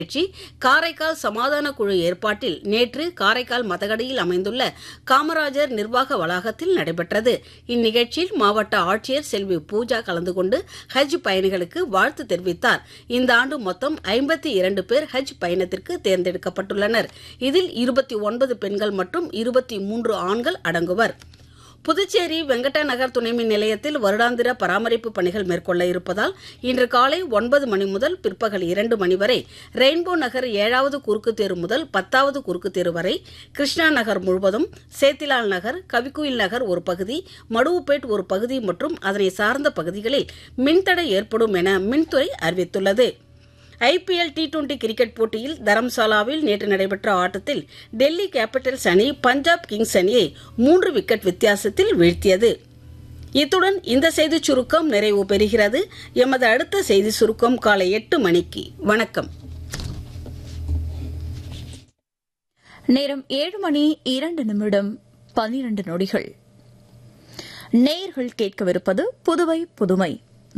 நிகழ்ச்சி காரைக்கால் சமாதான குழு ஏற்பாட்டில் நேற்று காரைக்கால் மதகடியில் அமைந்துள்ள காமராஜர் நிர்வாக வளாகத்தில் நடைபெற்றது இந்நிகழ்ச்சியில் மாவட்ட ஆட்சியர் செல்வி பூஜா கலந்து கொண்டு ஹஜ் பயணிகளுக்கு வாழ்த்து தெரிவித்தார் இந்த ஆண்டு மொத்தம் ஐம்பத்தி இரண்டு பேர் ஹஜ் பயணத்திற்கு தேர்ந்தெடுக்கப்பட்டுள்ளனர் இதில் இருபத்தி ஒன்பது பெண்கள் மற்றும் இருபத்தி மூன்று ஆண்கள் அடங்குவர் புதுச்சேரி வெங்கட்ட நகர் துணைமின் நிலையத்தில் வருடாந்திர பராமரிப்பு பணிகள் மேற்கொள்ள இருப்பதால் இன்று காலை ஒன்பது மணி முதல் பிற்பகல் இரண்டு மணி வரை ரெயின்போ நகர் ஏழாவது குறுக்கு தெரு முதல் பத்தாவது குறுக்கு தெரு வரை கிருஷ்ணா நகர் முழுவதும் சேத்திலால் நகர் கவிக்குயில் நகர் ஒரு பகுதி மடுவுப்பேட் ஒரு பகுதி மற்றும் அதனை சார்ந்த பகுதிகளில் மின்தடை ஏற்படும் என மின்துறை அறிவித்துள்ளது ஐபிஎல் டி டுவெண்டி கிரிக்கெட் போட்டியில் தரம்சாலாவில் நேற்று நடைபெற்ற ஆட்டத்தில் டெல்லி கேபிட்டல்ஸ் அணி பஞ்சாப் கிங்ஸ் அணியை மூன்று விக்கெட் வித்தியாசத்தில் வீழ்த்தியது இத்துடன் இந்த செய்திச் சுருக்கம் நிறைவு பெறுகிறது எமது அடுத்த செய்தி சுருக்கம் காலை எட்டு மணிக்கு வணக்கம் நேரம் ஏழு மணி இரண்டு நிமிடம் பனிரண்டு நொடிகள் நேயர்கள் கேட்கவிருப்பது புதுவை புதுமை